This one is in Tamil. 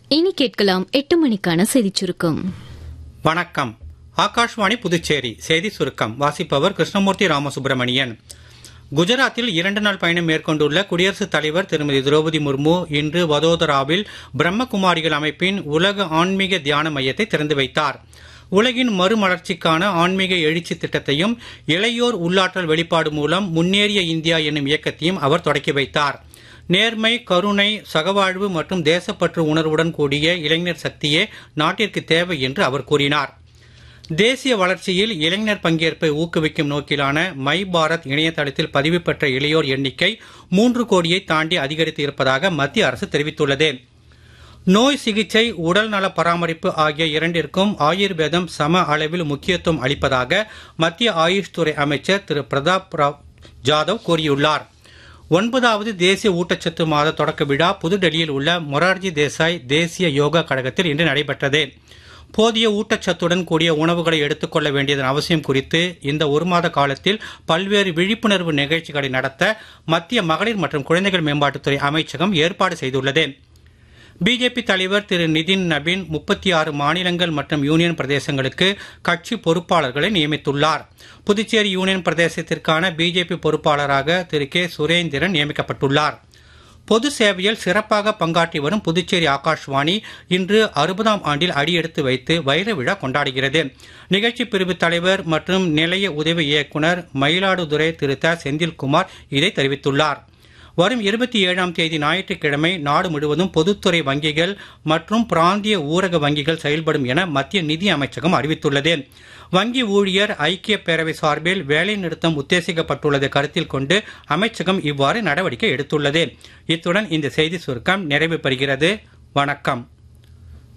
இனி கேட்கலாம் எட்டு மணிக்கான செய்திச் சுருக்கம் வணக்கம் ஆகாஷ்வாணி புதுச்சேரி செய்தி சுருக்கம் வாசிப்பவர் கிருஷ்ணமூர்த்தி ராமசுப்பிரமணியன் குஜராத்தில் இரண்டு நாள் பயணம் மேற்கொண்டுள்ள குடியரசுத் தலைவர் திருமதி திரௌபதி முர்மு இன்று வதோதராவில் பிரம்மகுமாரிகள் அமைப்பின் உலக ஆன்மீக தியான மையத்தை திறந்து வைத்தார் உலகின் மறுமலர்ச்சிக்கான ஆன்மீக எழுச்சி திட்டத்தையும் இளையோர் உள்ளாற்றல் வெளிப்பாடு மூலம் முன்னேறிய இந்தியா என்னும் இயக்கத்தையும் அவர் தொடக்கி வைத்தார் நேர்மை கருணை சகவாழ்வு மற்றும் தேசப்பற்று உணர்வுடன் கூடிய இளைஞர் சக்தியே நாட்டிற்கு தேவை என்று அவர் கூறினார் தேசிய வளர்ச்சியில் இளைஞர் பங்கேற்பை ஊக்குவிக்கும் நோக்கிலான மை பாரத் இணையதளத்தில் பதிவு பெற்ற இளையோர் எண்ணிக்கை மூன்று கோடியை தாண்டி அதிகரித்து இருப்பதாக மத்திய அரசு தெரிவித்துள்ளது நோய் சிகிச்சை உடல் நல பராமரிப்பு ஆகிய இரண்டிற்கும் ஆயுர்வேதம் சம அளவில் முக்கியத்துவம் அளிப்பதாக மத்திய ஆயுஷ் துறை அமைச்சர் திரு பிரதாப் ராவ் ஜாதவ் கூறியுள்ளார் ஒன்பதாவது தேசிய ஊட்டச்சத்து மாத தொடக்க விழா புதுடெல்லியில் உள்ள மொரார்ஜி தேசாய் தேசிய யோகா கழகத்தில் இன்று நடைபெற்றது போதிய ஊட்டச்சத்துடன் கூடிய உணவுகளை எடுத்துக்கொள்ள வேண்டியதன் அவசியம் குறித்து இந்த ஒரு மாத காலத்தில் பல்வேறு விழிப்புணர்வு நிகழ்ச்சிகளை நடத்த மத்திய மகளிர் மற்றும் குழந்தைகள் மேம்பாட்டுத்துறை அமைச்சகம் ஏற்பாடு செய்துள்ளது பிஜேபி தலைவர் திரு நிதின் நபின் முப்பத்தி ஆறு மாநிலங்கள் மற்றும் யூனியன் பிரதேசங்களுக்கு கட்சி பொறுப்பாளர்களை நியமித்துள்ளார் புதுச்சேரி யூனியன் பிரதேசத்திற்கான பிஜேபி பொறுப்பாளராக திரு கே சுரேந்திரன் நியமிக்கப்பட்டுள்ளார் பொது சேவையில் சிறப்பாக பங்காற்றி வரும் புதுச்சேரி ஆகாஷ்வாணி இன்று அறுபதாம் ஆண்டில் அடியெடுத்து வைத்து வைர விழா கொண்டாடுகிறது நிகழ்ச்சி பிரிவு தலைவர் மற்றும் நிலைய உதவி இயக்குனர் மயிலாடுதுறை திரு த செந்தில்குமார் இதை தெரிவித்துள்ளார் வரும் இருபத்தி ஏழாம் தேதி ஞாயிற்றுக்கிழமை நாடு முழுவதும் பொதுத்துறை வங்கிகள் மற்றும் பிராந்திய ஊரக வங்கிகள் செயல்படும் என மத்திய நிதி அமைச்சகம் அறிவித்துள்ளது வங்கி ஊழியர் ஐக்கிய பேரவை சார்பில் வேலை நிறுத்தம் உத்தேசிக்கப்பட்டுள்ளதை கருத்தில் கொண்டு அமைச்சகம் இவ்வாறு நடவடிக்கை எடுத்துள்ளது இத்துடன் இந்த செய்தி சுருக்கம் நிறைவு பெறுகிறது வணக்கம்